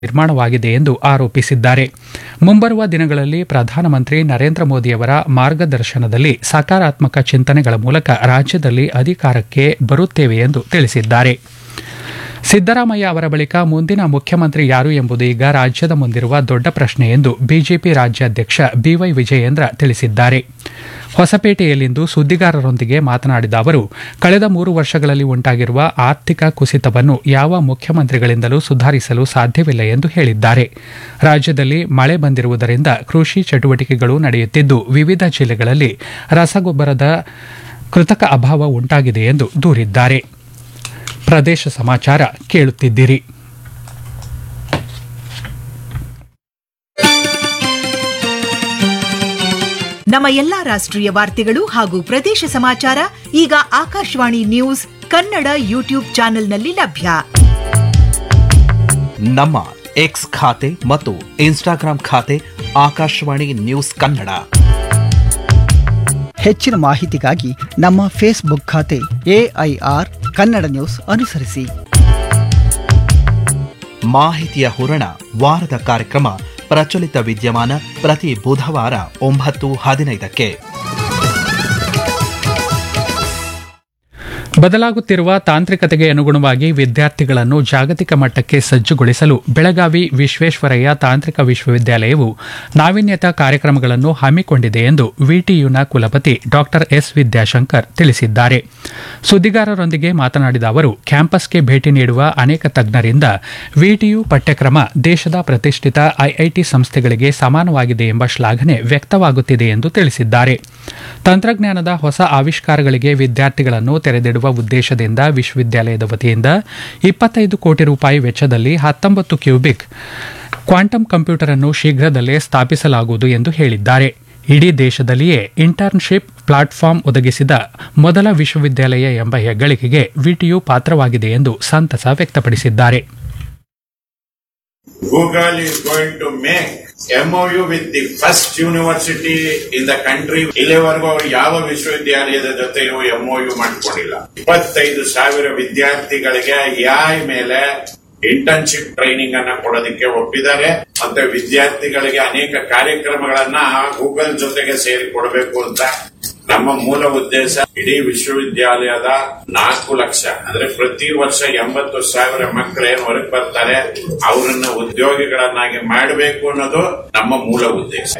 ನಿರ್ಮಾಣವಾಗಿದೆ ಎಂದು ಆರೋಪಿಸಿದ್ದಾರೆ ಮುಂಬರುವ ದಿನಗಳಲ್ಲಿ ಪ್ರಧಾನಮಂತ್ರಿ ನರೇಂದ್ರ ಮೋದಿಯವರ ಮಾರ್ಗದರ್ಶನದಲ್ಲಿ ಸಕಾರಾತ್ಮಕ ಚಿಂತನೆಗಳ ಮೂಲಕ ರಾಜ್ಯದಲ್ಲಿ ಅಧಿಕಾರಕ್ಕೆ ಬರುತ್ತೇವೆ ಎಂದು ತಿಳಿಸಿದ್ದಾರೆ ಸಿದ್ದರಾಮಯ್ಯ ಅವರ ಬಳಿಕ ಮುಂದಿನ ಮುಖ್ಯಮಂತ್ರಿ ಯಾರು ಎಂಬುದು ಈಗ ರಾಜ್ಯದ ಮುಂದಿರುವ ದೊಡ್ಡ ಪ್ರಶ್ನೆ ಎಂದು ಬಿಜೆಪಿ ರಾಜ್ಯಾಧ್ಯಕ್ಷ ಬಿವೈ ವಿಜಯೇಂದ್ರ ತಿಳಿಸಿದ್ದಾರೆ ಹೊಸಪೇಟೆಯಲ್ಲಿಂದು ಸುದ್ದಿಗಾರರೊಂದಿಗೆ ಮಾತನಾಡಿದ ಅವರು ಕಳೆದ ಮೂರು ವರ್ಷಗಳಲ್ಲಿ ಉಂಟಾಗಿರುವ ಆರ್ಥಿಕ ಕುಸಿತವನ್ನು ಯಾವ ಮುಖ್ಯಮಂತ್ರಿಗಳಿಂದಲೂ ಸುಧಾರಿಸಲು ಸಾಧ್ಯವಿಲ್ಲ ಎಂದು ಹೇಳಿದ್ದಾರೆ ರಾಜ್ಯದಲ್ಲಿ ಮಳೆ ಬಂದಿರುವುದರಿಂದ ಕೃಷಿ ಚಟುವಟಿಕೆಗಳು ನಡೆಯುತ್ತಿದ್ದು ವಿವಿಧ ಜಿಲ್ಲೆಗಳಲ್ಲಿ ರಸಗೊಬ್ಬರದ ಕೃತಕ ಅಭಾವ ಉಂಟಾಗಿದೆ ಎಂದು ದೂರಿದ್ದಾರೆ ಪ್ರದೇಶ ಸಮಾಚಾರ ಕೇಳುತ್ತಿದ್ದೀರಿ ನಮ್ಮ ಎಲ್ಲಾ ರಾಷ್ಟ್ರೀಯ ವಾರ್ತೆಗಳು ಹಾಗೂ ಪ್ರದೇಶ ಸಮಾಚಾರ ಈಗ ಆಕಾಶವಾಣಿ ನ್ಯೂಸ್ ಕನ್ನಡ ಯೂಟ್ಯೂಬ್ ಚಾನೆಲ್ನಲ್ಲಿ ಲಭ್ಯ ನಮ್ಮ ಎಕ್ಸ್ ಖಾತೆ ಮತ್ತು ಇನ್ಸ್ಟಾಗ್ರಾಂ ಖಾತೆ ಆಕಾಶವಾಣಿ ನ್ಯೂಸ್ ಕನ್ನಡ ಹೆಚ್ಚಿನ ಮಾಹಿತಿಗಾಗಿ ನಮ್ಮ ಫೇಸ್ಬುಕ್ ಖಾತೆ ಎಐಆರ್ ಕನ್ನಡ ನ್ಯೂಸ್ ಅನುಸರಿಸಿ ಮಾಹಿತಿಯ ಹೂರಣ ವಾರದ ಕಾರ್ಯಕ್ರಮ ಪ್ರಚಲಿತ ವಿದ್ಯಮಾನ ಪ್ರತಿ ಬುಧವಾರ ಒಂಬತ್ತು ಹದಿನೈದಕ್ಕೆ ಬದಲಾಗುತ್ತಿರುವ ತಾಂತ್ರಿಕತೆಗೆ ಅನುಗುಣವಾಗಿ ವಿದ್ಯಾರ್ಥಿಗಳನ್ನು ಜಾಗತಿಕ ಮಟ್ಟಕ್ಕೆ ಸಜ್ಜುಗೊಳಿಸಲು ಬೆಳಗಾವಿ ವಿಶ್ವೇಶ್ವರಯ್ಯ ತಾಂತ್ರಿಕ ವಿಶ್ವವಿದ್ಯಾಲಯವು ನಾವೀನ್ಯತಾ ಕಾರ್ಯಕ್ರಮಗಳನ್ನು ಹಮ್ಮಿಕೊಂಡಿದೆ ಎಂದು ವಿಟಿಯುನ ಕುಲಪತಿ ಡಾ ಎಸ್ ವಿದ್ಯಾಶಂಕರ್ ತಿಳಿಸಿದ್ದಾರೆ ಸುದ್ದಿಗಾರರೊಂದಿಗೆ ಮಾತನಾಡಿದ ಅವರು ಕ್ಯಾಂಪಸ್ಗೆ ಭೇಟಿ ನೀಡುವ ಅನೇಕ ತಜ್ಞರಿಂದ ವಿಟಿಯು ಪಠ್ಯಕ್ರಮ ದೇಶದ ಪ್ರತಿಷ್ಠಿತ ಐಐಟಿ ಸಂಸ್ಥೆಗಳಿಗೆ ಸಮಾನವಾಗಿದೆ ಎಂಬ ಶ್ಲಾಘನೆ ವ್ಯಕ್ತವಾಗುತ್ತಿದೆ ಎಂದು ತಿಳಿಸಿದ್ದಾರೆ ತಂತ್ರಜ್ಞಾನದ ಹೊಸ ಆವಿಷ್ಕಾರಗಳಿಗೆ ವಿದ್ಯಾರ್ಥಿಗಳನ್ನು ತೆರೆದಿಡುವ ಉದ್ದೇಶದಿಂದ ವಿಶ್ವವಿದ್ಯಾಲಯದ ವತಿಯಿಂದ ಇಪ್ಪತ್ತೈದು ಕೋಟಿ ರೂಪಾಯಿ ವೆಚ್ಚದಲ್ಲಿ ಹತ್ತೊಂಬತ್ತು ಕ್ಯೂಬಿಕ್ ಕ್ವಾಂಟಮ್ ಕಂಪ್ಯೂಟರ್ ಅನ್ನು ಶೀಘ್ರದಲ್ಲೇ ಸ್ಥಾಪಿಸಲಾಗುವುದು ಎಂದು ಹೇಳಿದ್ದಾರೆ ಇಡೀ ದೇಶದಲ್ಲಿಯೇ ಇಂಟರ್ನ್ಶಿಪ್ ಪ್ಲಾಟ್ಫಾರ್ಮ್ ಒದಗಿಸಿದ ಮೊದಲ ವಿಶ್ವವಿದ್ಯಾಲಯ ಎಂಬ ಹೆಗ್ಗಳಿಕೆಗೆ ವಿಟಿಯು ಪಾತ್ರವಾಗಿದೆ ಎಂದು ಸಂತಸ ವ್ಯಕ್ತಪಡಿಸಿದ್ದಾರೆ Google is going to make MOU with the first university in the country. ಇಲ್ಲಿವರೆಗೂ ಅವರು ಯಾವ ವಿಶ್ವವಿದ್ಯಾಲಯದ ಜೊತೆಯೂ ಎಂಒಯು ಮಾಡಿಕೊಂಡಿಲ್ಲ ಇಪ್ಪತ್ತೈದು ಸಾವಿರ ವಿದ್ಯಾರ್ಥಿಗಳಿಗೆ ಎಐ ಮೇಲೆ ಇಂಟರ್ನ್ಶಿಪ್ ಟ್ರೈನಿಂಗ್ ಅನ್ನ ಕೊಡೋದಕ್ಕೆ ಒಪ್ಪಿದ್ದಾರೆ ಮತ್ತೆ ವಿದ್ಯಾರ್ಥಿಗಳಿಗೆ ಅನೇಕ ಕಾರ್ಯಕ್ರಮಗಳನ್ನ ಗೂಗಲ್ ಜೊತೆಗೆ ಸೇರಿ ಕೊಡಬೇಕು ಅಂತ ನಮ್ಮ ಮೂಲ ಉದ್ದೇಶ ಇಡೀ ವಿಶ್ವವಿದ್ಯಾಲಯದ ನಾಲ್ಕು ಲಕ್ಷ ಅಂದ್ರೆ ಪ್ರತಿ ವರ್ಷ ಎಂಬತ್ತು ಸಾವಿರ ಮಕ್ಕಳು ಏನು ಹೊರಗೆ ಬರ್ತಾರೆ ಅವರನ್ನ ಉದ್ಯೋಗಿಗಳನ್ನಾಗಿ ಮಾಡಬೇಕು ಅನ್ನೋದು ನಮ್ಮ ಮೂಲ ಉದ್ದೇಶ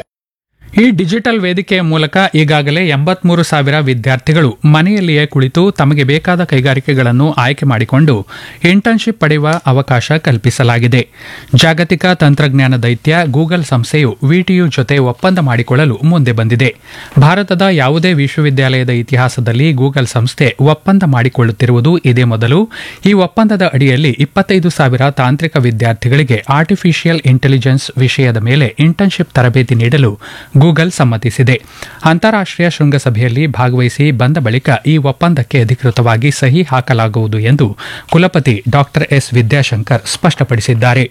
ಈ ಡಿಜಿಟಲ್ ವೇದಿಕೆಯ ಮೂಲಕ ಈಗಾಗಲೇ ಎಂಬತ್ಮೂರು ಸಾವಿರ ವಿದ್ಯಾರ್ಥಿಗಳು ಮನೆಯಲ್ಲಿಯೇ ಕುಳಿತು ತಮಗೆ ಬೇಕಾದ ಕೈಗಾರಿಕೆಗಳನ್ನು ಆಯ್ಕೆ ಮಾಡಿಕೊಂಡು ಇಂಟರ್ನ್ಶಿಪ್ ಪಡೆಯುವ ಅವಕಾಶ ಕಲ್ಪಿಸಲಾಗಿದೆ ಜಾಗತಿಕ ತಂತ್ರಜ್ಞಾನ ದೈತ್ಯ ಗೂಗಲ್ ಸಂಸ್ಥೆಯು ವಿಟಿಯು ಜೊತೆ ಒಪ್ಪಂದ ಮಾಡಿಕೊಳ್ಳಲು ಮುಂದೆ ಬಂದಿದೆ ಭಾರತದ ಯಾವುದೇ ವಿಶ್ವವಿದ್ಯಾಲಯದ ಇತಿಹಾಸದಲ್ಲಿ ಗೂಗಲ್ ಸಂಸ್ಥೆ ಒಪ್ಪಂದ ಮಾಡಿಕೊಳ್ಳುತ್ತಿರುವುದು ಇದೇ ಮೊದಲು ಈ ಒಪ್ಪಂದದ ಅಡಿಯಲ್ಲಿ ಇಪ್ಪತ್ತೈದು ಸಾವಿರ ತಾಂತ್ರಿಕ ವಿದ್ಯಾರ್ಥಿಗಳಿಗೆ ಆರ್ಟಿಫಿಷಿಯಲ್ ಇಂಟೆಲಿಜೆನ್ಸ್ ವಿಷಯದ ಮೇಲೆ ಇಂಟರ್ನ್ಶಿಪ್ ತರಬೇತಿ ನೀಡಲು ಗೂಗಲ್ ಸಮ್ಮತಿಸಿದೆ ಅಂತಾರಾಷ್ಟೀಯ ಶೃಂಗಸಭೆಯಲ್ಲಿ ಭಾಗವಹಿಸಿ ಬಂದ ಬಳಿಕ ಈ ಒಪ್ಪಂದಕ್ಕೆ ಅಧಿಕೃತವಾಗಿ ಸಹಿ ಹಾಕಲಾಗುವುದು ಎಂದು ಕುಲಪತಿ ಡಾ ಎಸ್ ವಿದ್ಯಾಶಂಕರ್ ಸ್ಪಷ್ಟಪಡಿಸಿದ್ದಾರೆ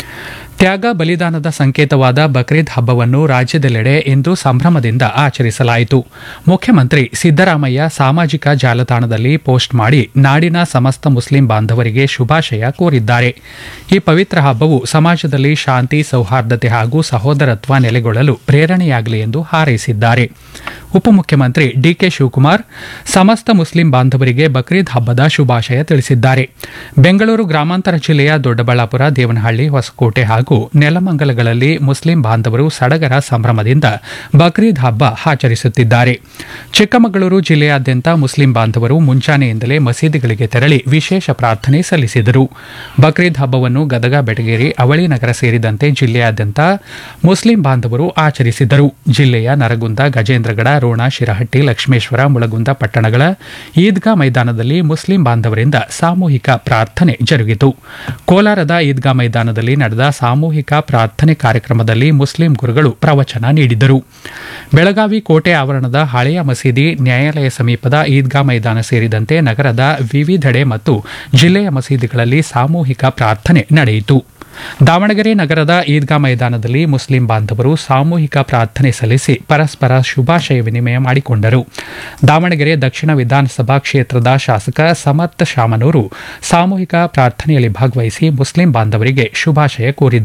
ತ್ಯಾಗ ಬಲಿದಾನದ ಸಂಕೇತವಾದ ಬಕ್ರೀದ್ ಹಬ್ಬವನ್ನು ರಾಜ್ಯದೆಲ್ಲೆಡೆ ಇಂದು ಸಂಭ್ರಮದಿಂದ ಆಚರಿಸಲಾಯಿತು ಮುಖ್ಯಮಂತ್ರಿ ಸಿದ್ದರಾಮಯ್ಯ ಸಾಮಾಜಿಕ ಜಾಲತಾಣದಲ್ಲಿ ಪೋಸ್ಟ್ ಮಾಡಿ ನಾಡಿನ ಸಮಸ್ತ ಮುಸ್ಲಿಂ ಬಾಂಧವರಿಗೆ ಶುಭಾಶಯ ಕೋರಿದ್ದಾರೆ ಈ ಪವಿತ್ರ ಹಬ್ಬವು ಸಮಾಜದಲ್ಲಿ ಶಾಂತಿ ಸೌಹಾರ್ದತೆ ಹಾಗೂ ಸಹೋದರತ್ವ ನೆಲೆಗೊಳ್ಳಲು ಪ್ರೇರಣೆಯಾಗಲಿ ಎಂದು ಹಾರೈಸಿದ್ದಾರೆ ಉಪಮುಖ್ಯಮಂತ್ರಿ ಡಿಕೆ ಶಿವಕುಮಾರ್ ಸಮಸ್ತ ಮುಸ್ಲಿಂ ಬಾಂಧವರಿಗೆ ಬಕ್ರೀದ್ ಹಬ್ಬದ ಶುಭಾಶಯ ತಿಳಿಸಿದ್ದಾರೆ ಬೆಂಗಳೂರು ಗ್ರಾಮಾಂತರ ಜಿಲ್ಲೆಯ ದೊಡ್ಡಬಳ್ಳಾಪುರ ದೇವನಹಳ್ಳಿ ಹೊಸಕೋಟೆ ಹಾಗೂ ನೆಲಮಂಗಲಗಳಲ್ಲಿ ಮುಸ್ಲಿಂ ಬಾಂಧವರು ಸಡಗರ ಸಂಭ್ರಮದಿಂದ ಬಕ್ರೀದ್ ಹಬ್ಬ ಆಚರಿಸುತ್ತಿದ್ದಾರೆ ಚಿಕ್ಕಮಗಳೂರು ಜಿಲ್ಲೆಯಾದ್ಯಂತ ಮುಸ್ಲಿಂ ಬಾಂಧವರು ಮುಂಜಾನೆಯಿಂದಲೇ ಮಸೀದಿಗಳಿಗೆ ತೆರಳಿ ವಿಶೇಷ ಪ್ರಾರ್ಥನೆ ಸಲ್ಲಿಸಿದರು ಬಕ್ರೀದ್ ಹಬ್ಬವನ್ನು ಗದಗ ಬೆಟಗೇರಿ ಅವಳಿ ನಗರ ಸೇರಿದಂತೆ ಜಿಲ್ಲೆಯಾದ್ಯಂತ ಮುಸ್ಲಿಂ ಬಾಂಧವರು ಆಚರಿಸಿದರು ಜಿಲ್ಲೆಯ ನರಗುಂದ ಗಜೇಂದ್ರಗಡ ರೋಣ ಶಿರಹಟ್ಟಿ ಲಕ್ಷ್ಮೇಶ್ವರ ಮುಳಗುಂದ ಪಟ್ಟಣಗಳ ಈದ್ಗಾ ಮೈದಾನದಲ್ಲಿ ಮುಸ್ಲಿಂ ಬಾಂಧವರಿಂದ ಸಾಮೂಹಿಕ ಪ್ರಾರ್ಥನೆ ಜರುಗಿತು ಕೋಲಾರದ ಈದ್ಗಾ ಮೈದಾನದಲ್ಲಿ ನಡೆದ ಸಾಮೂಹಿಕ ಪ್ರಾರ್ಥನೆ ಕಾರ್ಯಕ್ರಮದಲ್ಲಿ ಮುಸ್ಲಿಂ ಗುರುಗಳು ಪ್ರವಚನ ನೀಡಿದರು ಬೆಳಗಾವಿ ಕೋಟೆ ಆವರಣದ ಹಳೆಯ ಮಸೀದಿ ನ್ಯಾಯಾಲಯ ಸಮೀಪದ ಈದ್ಗಾ ಮೈದಾನ ಸೇರಿದಂತೆ ನಗರದ ವಿವಿಧೆಡೆ ಮತ್ತು ಜಿಲ್ಲೆಯ ಮಸೀದಿಗಳಲ್ಲಿ ಸಾಮೂಹಿಕ ಪ್ರಾರ್ಥನೆ ನಡೆಯಿತು ದಾವಣಗೆರೆ ನಗರದ ಈದ್ಗಾ ಮೈದಾನದಲ್ಲಿ ಮುಸ್ಲಿಂ ಬಾಂಧವರು ಸಾಮೂಹಿಕ ಪ್ರಾರ್ಥನೆ ಸಲ್ಲಿಸಿ ಪರಸ್ಪರ ಶುಭಾಶಯ ವಿನಿಮಯ ಮಾಡಿಕೊಂಡರು ದಾವಣಗೆರೆ ದಕ್ಷಿಣ ವಿಧಾನಸಭಾ ಕ್ಷೇತ್ರದ ಶಾಸಕ ಸಮರ್ಥ ಶಾಮನೂರು ಸಾಮೂಹಿಕ ಪ್ರಾರ್ಥನೆಯಲ್ಲಿ ಭಾಗವಹಿಸಿ ಮುಸ್ಲಿಂ ಬಾಂಧವರಿಗೆ ಶುಭಾಶಯ ಕೋರಿದರು